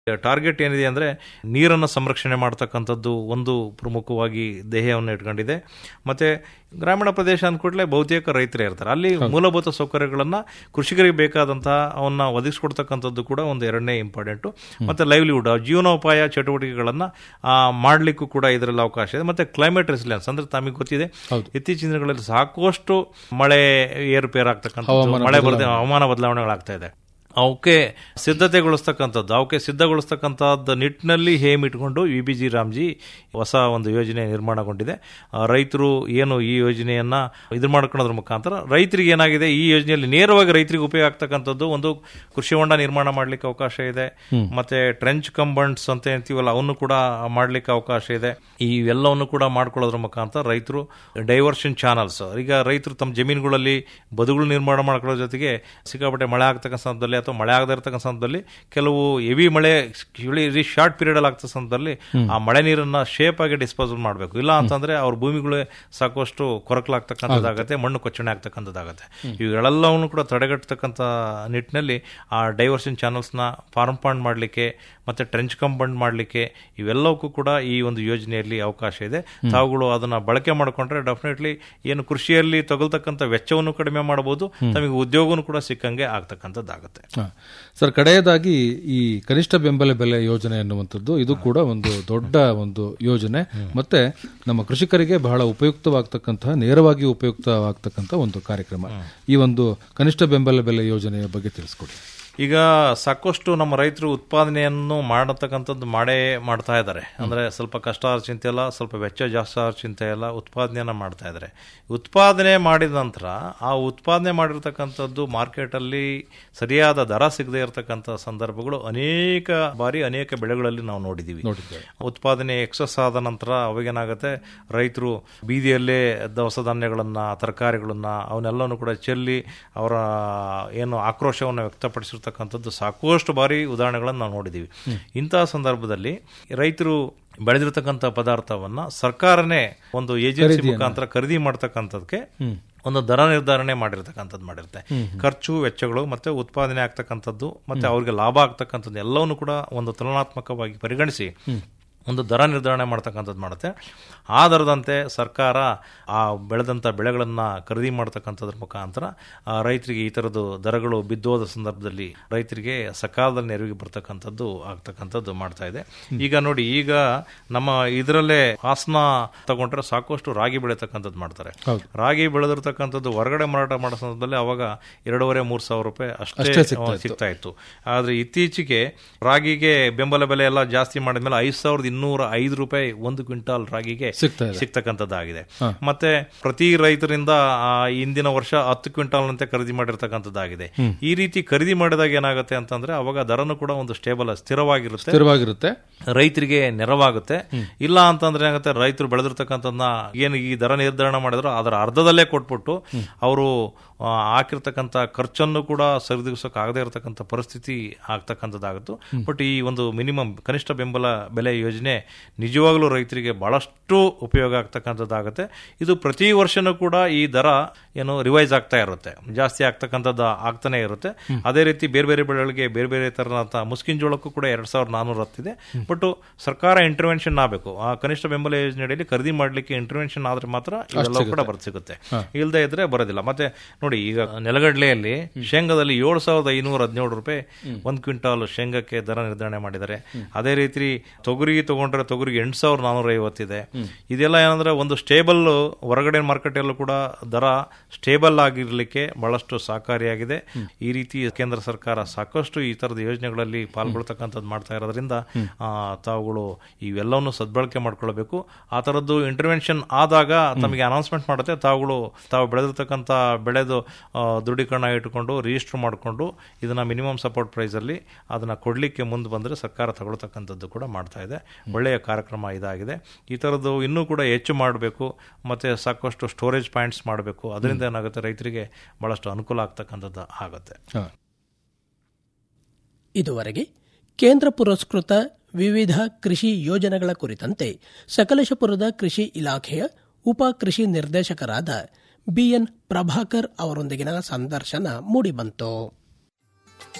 Target ಏನಿದೆ ಅಂದರೆ ನೀರನ್ನು ಸಂರಕ್ಷಣೆ ಮಾಡ್ತಕ್ಕಂಥದ್ದು ಒಂದು ಪ್ರಮುಖವಾಗಿ ಧ್ಯೇಯವನ್ನು ಇಟ್ಕೊಂಡಿದೆ ಮತ್ತು ಗ್ರಾಮೀಣ ಪ್ರದೇಶ ಅಂದ್ಕೂಡಲೇ ಬಹುತೇಕ ರೈತರೇ ಇರ್ತಾರೆ ಅಲ್ಲಿ ಮೂಲಭೂತ ಸೌಕರ್ಯಗಳನ್ನು ಕೃಷಿಕರಿಗೆ ಬೇಕಾದಂತಹ ಅವನ್ನ ಒದಗಿಸ್ಕೊಡ್ತಕ್ಕಂಥದ್ದು ಕೂಡ ಒಂದು ಎರಡನೇ ಇಂಪಾರ್ಟೆಂಟು ಮತ್ತು ಲೈವ್ಲಿಹುಡ್ ಜೀವನೋಪಾಯ ಚಟುವಟಿಕೆಗಳನ್ನು ಮಾಡಲಿಕ್ಕೂ ಕೂಡ ಇದರಲ್ಲಿ ಅವಕಾಶ ಇದೆ ಮತ್ತು ಕ್ಲೈಮೇಟ್ ರೆಸಿಲಿಯನ್ಸ್ ಅಂದರೆ ತಮಗೆ ಗೊತ್ತಿದೆ ಇತ್ತೀಚಿನ ದಿನಗಳಲ್ಲಿ ಸಾಕಷ್ಟು ಮಳೆ ಏರುಪೇರು ಆಗ್ತಕ್ಕಂಥದ್ದು ಮಳೆ ಬರದೆ ಹವಾಮಾನ ಬದಲಾವಣೆಗಳಾಗ್ತಾ ಇದೆ ಅವಕ್ಕೆ ಸಿದ್ಧತೆಗೊಳಿಸ್ತಕ್ಕಂಥದ್ದು ಅವಕ್ಕೆ ಸಿದ್ಧಗೊಳಿಸ್ತಕ್ಕಂಥದ್ದು ನಿಟ್ಟಿನಲ್ಲಿ ಹೇಮ್ ಇಟ್ಕೊಂಡು ವಿ ಬಿ ಜಿ ರಾಮ್ಜಿ ಹೊಸ ಒಂದು ಯೋಜನೆ ನಿರ್ಮಾಣಗೊಂಡಿದೆ ರೈತರು ಏನು ಈ ಯೋಜನೆಯನ್ನ ಇದು ಮಾಡ್ಕೊಳ್ಳೋದ್ರ ಮುಖಾಂತರ ರೈತರಿಗೆ ಏನಾಗಿದೆ ಈ ಯೋಜನೆಯಲ್ಲಿ ನೇರವಾಗಿ ರೈತರಿಗೆ ಉಪಯೋಗ ಆಗ್ತಕ್ಕಂಥದ್ದು ಒಂದು ಕೃಷಿ ಹೊಂಡ ನಿರ್ಮಾಣ ಮಾಡಲಿಕ್ಕೆ ಅವಕಾಶ ಇದೆ ಮತ್ತೆ ಟ್ರೆಂಚ್ ಕಂಬಂಡ್ಸ್ ಅಂತ ಅಂತೀವಲ್ಲ ಅವನ್ನು ಕೂಡ ಮಾಡಲಿಕ್ಕೆ ಅವಕಾಶ ಇದೆ ಇವೆಲ್ಲವನ್ನು ಕೂಡ ಮಾಡ್ಕೊಳ್ಳೋದ್ರ ಮುಖಾಂತರ ರೈತರು ಡೈವರ್ಷನ್ ಚಾನಲ್ಸ್ ಈಗ ರೈತರು ತಮ್ಮ ಜಮೀನುಗಳಲ್ಲಿ ಬದುಗಳು ನಿರ್ಮಾಣ ಮಾಡ್ಕೊಳ್ಳೋ ಜೊತೆಗೆ ಸಿಕ್ಕಾಪಟ್ಟೆ ಮಳೆ ಆಗ್ತಕ್ಕಂಥ ಸಂದರ್ಭದಲ್ಲಿ ಅಥವಾ ಮಳೆ ಆಗದೇ ಇರತಕ್ಕಂಥ ಸಂದರ್ಭದಲ್ಲಿ ಕೆಲವು ಹೆವಿ ಮಳೆ ವೆರಿ ಶಾರ್ಟ್ ಪೀರಿಯಡ್ ಅಲ್ಲಿ ಆಗ್ತಕ್ಕ ಸಂದರ್ಭದಲ್ಲಿ ಆ ಮಳೆ ನೀರನ್ನ ಶೇಪ್ ಆಗಿ ಡಿಸ್ಪೋಸಲ್ ಮಾಡಬೇಕು ಇಲ್ಲ ಅಂತಂದ್ರೆ ಅವ್ರ ಭೂಮಿಗಳೇ ಸಾಕಷ್ಟು ಕೊರಕಲಾಗ್ತಕ್ಕಂಥದ್ದಾಗತ್ತೆ ಮಣ್ಣು ಕೊಚ್ಚಣೆ ಆಗ್ತಕ್ಕಂಥದ್ದಾಗತ್ತೆ ಇವೆಲ್ಲವನ್ನು ಕೂಡ ತಡೆಗಟ್ಟತಕ್ಕಂಥ ನಿಟ್ಟಿನಲ್ಲಿ ಆ ಡೈವರ್ಷನ್ ಚಾನಲ್ಸ್ನ ಫಾರ್ಮ್ ಪಾಂಡ್ ಮಾಡಲಿಕ್ಕೆ ಮತ್ತೆ ಟ್ರೆಂಚ್ ಕಂಪೌಂಡ್ ಮಾಡಲಿಕ್ಕೆ ಇವೆಲ್ಲವಕ್ಕೂ ಕೂಡ ಈ ಒಂದು ಯೋಜನೆಯಲ್ಲಿ ಅವಕಾಶ ಇದೆ ತಾವುಗಳು ಅದನ್ನ ಬಳಕೆ ಮಾಡಿಕೊಂಡ್ರೆ ಡೆಫಿನೆಟ್ಲಿ ಏನು ಕೃಷಿಯಲ್ಲಿ ತಗೊಳ್ತಕ್ಕಂಥ ವೆಚ್ಚವನ್ನು ಕಡಿಮೆ ಮಾಡಬಹುದು ತಮಗೆ ಉದ್ಯೋಗವನ್ನು ಕೂಡ ಸಿಕ್ಕಂಗೆ ಆಗ್ತಕ್ಕಂಥದ್ದಾಗುತ್ತೆ ಹ. ಸರ್ ಕಡೆಯದಾಗಿ ಈ ಕನಿಷ್ಠ ಬೆಂಬಲ ಬೆಲೆ ಯೋಜನೆ ಎನ್ನುವಂಥದ್ದು ಇದು ಕೂಡ ಒಂದು ದೊಡ್ಡ ಒಂದು ಯೋಜನೆ ಮತ್ತೆ ನಮ್ಮ ಕೃಷಿಕರಿಗೆ ಬಹಳ ಉಪಯುಕ್ತವಾಗ್ತಕ್ಕಂತಹ ನೇರವಾಗಿ ಉಪಯುಕ್ತವಾಗ್ತಕ್ಕಂಥ ಒಂದು ಕಾರ್ಯಕ್ರಮ ಈ ಒಂದು ಕನಿಷ್ಠ ಬೆಂಬಲ ಬೆಲೆ ಯೋಜನೆಯ ಬಗ್ಗೆ ತಿಳಿಸ್ಕೊಡಿ ಈಗ ಸಾಕಷ್ಟು ನಮ್ಮ ರೈತರು ಉತ್ಪಾದನೆಯನ್ನು ಮಾಡತಕ್ಕಂಥದ್ದು ಮಾಡೇ ಮಾಡ್ತಾ ಇದ್ದಾರೆ ಅಂದ್ರೆ ಸ್ವಲ್ಪ ಕಷ್ಟ ಆದ ಚಿಂತೆ ಇಲ್ಲ ಸ್ವಲ್ಪ ವೆಚ್ಚ ಜಾಸ್ತಿ ಆದ ಚಿಂತೆ ಇಲ್ಲ ಉತ್ಪಾದನೆಯನ್ನ ಮಾಡ್ತಾ ಇದ್ದಾರೆ ಉತ್ಪಾದನೆ ಮಾಡಿದ ನಂತರ ಆ ಉತ್ಪಾದನೆ ಮಾಡಿರ್ತಕ್ಕಂಥದ್ದು ಮಾರ್ಕೆಟಲ್ಲಿ ಸರಿಯಾದ ದರ ಸಿಗದೆ ಇರತಕ್ಕಂಥ ಸಂದರ್ಭಗಳು ಅನೇಕ ಬಾರಿ ಅನೇಕ ಬೆಳೆಗಳಲ್ಲಿ ನಾವು ನೋಡಿದ್ದೀವಿ ಉತ್ಪಾದನೆ ಎಕ್ಸಸ್ ಆದ ನಂತರ ಅವಾಗೇನಾಗುತ್ತೆ ರೈತರು ಬೀದಿಯಲ್ಲೇ ದವಸ ಧಾನ್ಯಗಳನ್ನ ತರಕಾರಿಗಳನ್ನ ಅವನ್ನೆಲ್ಲವನ್ನು ಕೂಡ ಚೆಲ್ಲಿ ಅವರ ಏನು ಆಕ್ರೋಶವನ್ನು ವ್ಯಕ್ತಪಡಿಸಿರ್ತಕ್ಕಂಥದ್ದು ಸಾಕಷ್ಟು ಬಾರಿ ಉದಾಹರಣೆಗಳನ್ನು ನಾವು ನೋಡಿದ್ದೀವಿ ಇಂತಹ ಸಂದರ್ಭದಲ್ಲಿ ರೈತರು ಬೆಳೆದಿರ್ತಕ್ಕಂಥ ಪದಾರ್ಥವನ್ನ ಸರ್ಕಾರನೇ ಒಂದು ಏಜೆನ್ಸಿ ಮುಖಾಂತರ ಖರೀದಿ ಮಾಡ್ತಕ್ಕಂಥದಕ್ಕೆ ಒಂದು ದರ ನಿರ್ಧಾರಣೆ ಮಾಡಿರ್ತಕ್ಕಂಥದ್ದು ಮಾಡಿರುತ್ತೆ ಖರ್ಚು ವೆಚ್ಚಗಳು ಮತ್ತೆ ಉತ್ಪಾದನೆ ಆಗ್ತಕ್ಕಂಥದ್ದು ಮತ್ತೆ ಅವ್ರಿಗೆ ಲಾಭ ಆಗ್ತಕ್ಕಂಥದ್ದು ಎಲ್ಲವನ್ನು ಕೂಡ ಒಂದು ತುಲನಾತ್ಮಕವಾಗಿ ಪರಿಗಣಿಸಿ ಒಂದು ದರ ನಿರ್ಧಾರಣೆ ಮಾಡ್ತಕ್ಕಂಥದ್ದು ಮಾಡುತ್ತೆ ಆ ದರದಂತೆ ಸರ್ಕಾರ ಆ ಬೆಳೆದಂಥ ಬೆಳೆಗಳನ್ನು ಖರೀದಿ ಮಾಡ್ತಕ್ಕಂಥದ್ರ ಮುಖಾಂತರ ಆ ರೈತರಿಗೆ ಈ ಥರದ್ದು ದರಗಳು ಬಿದ್ದೋದ ಸಂದರ್ಭದಲ್ಲಿ ರೈತರಿಗೆ ಸಕಾಲದಲ್ಲಿ ನೆರವಿಗೆ ಬರ್ತಕ್ಕಂಥದ್ದು ಆಗ್ತಕ್ಕಂಥದ್ದು ಮಾಡ್ತಾ ಇದೆ ಈಗ ನೋಡಿ ಈಗ ನಮ್ಮ ಇದರಲ್ಲೇ ಹಾಸನ ತಗೊಂಡ್ರೆ ಸಾಕಷ್ಟು ರಾಗಿ ಬೆಳೀತಕ್ಕಂಥದ್ದು ಮಾಡ್ತಾರೆ ರಾಗಿ ಬೆಳೆದಿರ್ತಕ್ಕಂಥದ್ದು ಹೊರಗಡೆ ಮಾರಾಟ ಮಾಡೋ ಸಂದರ್ಭದಲ್ಲಿ ಅವಾಗ ಎರಡೂವರೆ ಮೂರು ಸಾವಿರ ರೂಪಾಯಿ ಅಷ್ಟೇ ಸಿಗ್ತಾ ಇತ್ತು ಆದ್ರೆ ಇತ್ತೀಚೆಗೆ ರಾಗಿಗೆ ಬೆಂಬಲ ಬೆಲೆ ಎಲ್ಲ ಜಾಸ್ತಿ ಮಾಡಿದ್ಮೇಲೆ ಐದು ಸಾವಿರದ ಇನ್ನೂರ ಐದು ರೂಪಾಯಿ ಒಂದು ಕ್ವಿಂಟಾಲ್ ರಾಗಿಗೆ ಸಿಗ್ತಕ್ಕಂಥದ್ದಾಗಿದೆ ಮತ್ತೆ ಪ್ರತಿ ರೈತರಿಂದ ಆ ಇಂದಿನ ವರ್ಷ ಹತ್ತು ಕ್ವಿಂಟಾಲ್ ನಂತೆ ಖರೀದಿ ಮಾಡಿರ್ತಕ್ಕಂಥದ್ದಾಗಿದೆ ಈ ರೀತಿ ಖರೀದಿ ಮಾಡಿದಾಗ ಏನಾಗುತ್ತೆ ಅಂತಂದ್ರೆ ಅವಾಗ ದರನು ಕೂಡ ಒಂದು ಸ್ಟೇಬಲ್ ಸ್ಥಿರವಾಗಿರುತ್ತೆ ಸ್ಥಿರವಾಗಿರುತ್ತೆ ರೈತರಿಗೆ ನೆರವಾಗುತ್ತೆ ಇಲ್ಲ ಅಂತಂದ್ರೆ ಏನಾಗುತ್ತೆ ರೈತರು ಬೆಳೆದಿರ್ತಕ್ಕಂಥದ್ದನ್ನ ಏನು ಈ ದರ ನಿರ್ಧಾರಣೆ ಮಾಡಿದ್ರು ಅದರ ಅರ್ಧದಲ್ಲೇ ಕೊಟ್ಬಿಟ್ಟು ಅವರು ಹಾಕಿರ್ತಕ್ಕಂಥ ಖರ್ಚನ್ನು ಕೂಡ ಸರಿದೂಗಿಸೋಕೆ ಆಗದೆ ಇರತಕ್ಕಂಥ ಪರಿಸ್ಥಿತಿ ಆಗ್ತಕ್ಕಂಥದ್ದಾಗುತ್ತೆ ಬಟ್ ಈ ಒಂದು ಮಿನಿಮಮ್ ಕನಿಷ್ಠ ಬೆಂಬಲ ಬೆಲೆ ಯೋಜನೆ ನಿಜವಾಗ್ಲೂ ರೈತರಿಗೆ ಬಹಳಷ್ಟು ಉಪಯೋಗ ಆಗ್ತಕ್ಕಂಥದ್ದಾಗುತ್ತೆ ಇದು ಪ್ರತಿ ವರ್ಷನೂ ಕೂಡ ಈ ದರ ಏನು ರಿವೈಸ್ ಆಗ್ತಾ ಇರುತ್ತೆ ಜಾಸ್ತಿ ಆಗ್ತಕ್ಕಂಥದ್ದು ಆಗ್ತಾನೆ ಇರುತ್ತೆ ಅದೇ ರೀತಿ ಬೇರೆ ಬೇರೆ ಬೆಳೆಗಳಿಗೆ ಬೇರೆ ಬೇರೆ ತರನಾದ ಮುಸ್ಕಿನ್ ಜೋಳಕ್ಕೂ ಕೂಡ ಎರಡ್ ಸಾವಿರದ ನಾನೂರ ಹತ್ತಿದೆ ಬಟ್ ಸರ್ಕಾರ ಇಂಟರ್ವೆನ್ಷನ್ ಆಗಬೇಕು ಆ ಕನಿಷ್ಠ ಬೆಂಬಲ ಯೋಜನೆಯಲ್ಲಿ ಖರೀದಿ ಮಾಡಲಿಕ್ಕೆ ಇಂಟರ್ವೆನ್ಷನ್ ಆದ್ರೆ ಮಾತ್ರ ಇವೆಲ್ಲ ಕೂಡ ಬರ್ ಸಿಗುತ್ತೆ ಇಲ್ಲದೆ ಇದ್ರೆ ಬರೋದಿಲ್ಲ ಮತ್ತೆ ನೋಡಿ ಈಗ ನೆಲಗಡ್ಲೆಯಲ್ಲಿ ಶೇಂಗಾದಲ್ಲಿ ಏಳು ಸಾವಿರದ ಐನೂರ ಹದಿನೇಳು ರೂಪಾಯಿ ಒಂದ್ ಕ್ವಿಂಟಾಲ್ ಶೇಂಗಕ್ಕೆ ದರ ನಿರ್ಧಾರಣೆ ಮಾಡಿದ್ದಾರೆ ಅದೇ ರೀತಿ ತೊಗರಿ ತಗೊಂಡ್ರೆ ತೊಗರಿಗೆ ಎಂಟು ಸಾವಿರದ ನಾನೂರ ಐವತ್ತಿದೆ ಇದೆಲ್ಲ ಏನಂದ್ರೆ ಒಂದು ಸ್ಟೇಬಲ್ ಹೊರಗಡೆ ಮಾರ್ಕೆಟಲ್ಲೂ ಕೂಡ ದರ ಸ್ಟೇಬಲ್ ಆಗಿರ್ಲಿಕ್ಕೆ ಬಹಳಷ್ಟು ಸಹಕಾರಿಯಾಗಿದೆ ಈ ರೀತಿ ಕೇಂದ್ರ ಸರ್ಕಾರ ಸಾಕಷ್ಟು ಈ ತರದ ಯೋಜನೆಗಳಲ್ಲಿ ಪಾಲ್ಗೊಳ್ತಕ್ಕಂಥದ್ದು ಮಾಡ್ತಾ ಇರೋದ್ರಿಂದ ಆ, ತಾವುಗಳು ಇವೆಲ್ಲವನ್ನು ಸದ್ಬಳಕೆ ಮಾಡ್ಕೊಳ್ಬೇಕು ಆ ತರದ್ದು ಇಂಟರ್ವೆನ್ಷನ್ ಆದಾಗ ತಮಗೆ ಅನೌನ್ಸ್ಮೆಂಟ್ ಮಾಡುತ್ತೆ ತಾವುಗಳು ತಾವು ಬೆಳೆದಿರ್ತಕ್ಕಂಥ ಬೆಳೆದು ಆ, ದೃಢೀಕರಣ ಇಟ್ಟುಕೊಂಡು ರಿಜಿಸ್ಟರ್ ಮಾಡಿಕೊಂಡು ಇದನ್ನ ಮಿನಿಮಮ್ ಸಪೋರ್ಟ್ ಪ್ರೈಸ್ ಅಲ್ಲಿ ಅದನ್ನ ಕೊಡ್ಲಿಕ್ಕೆ ಮುಂದೆ ಬಂದ್ರೆ ಸರ್ಕಾರ ತಗೊಳ್ತಕ್ಕಂಥದ್ದು ಕೂಡ ಮಾಡ್ತಾ ಇದೆ ಒಳ್ಳೆಯ ಕಾರ್ಯಕ್ರಮ ಇದಾಗಿದೆ ಈ ಥರದ್ದು ಇನ್ನೂ ಕೂಡ ಹೆಚ್ಚು ಮಾಡಬೇಕು ಮತ್ತೆ ಸಾಕಷ್ಟು ಸ್ಟೋರೇಜ್ ಪಾಯಿಂಟ್ಸ್ ಮಾಡಬೇಕು ಅದರಿಂದ ಏನಾಗುತ್ತೆ ರೈತರಿಗೆ ಬಹಳಷ್ಟು ಅನುಕೂಲ ಆಗ್ತಕ್ಕಂಥದ್ದು ಆಗುತ್ತೆ ಇದುವರೆಗೆ ಕೇಂದ್ರ ಪುರಸ್ಕೃತ ವಿವಿಧ ಕೃಷಿ ಯೋಜನೆಗಳ ಕುರಿತಂತೆ ಸಕಲೇಶಪುರದ ಕೃಷಿ ಇಲಾಖೆಯ ಉಪ ಕೃಷಿ ನಿರ್ದೇಶಕರಾದ ಬಿಎನ್ ಪ್ರಭಾಕರ್ ಅವರೊಂದಿಗಿನ ಸಂದರ್ಶನ ಮೂಡಿಬಂತು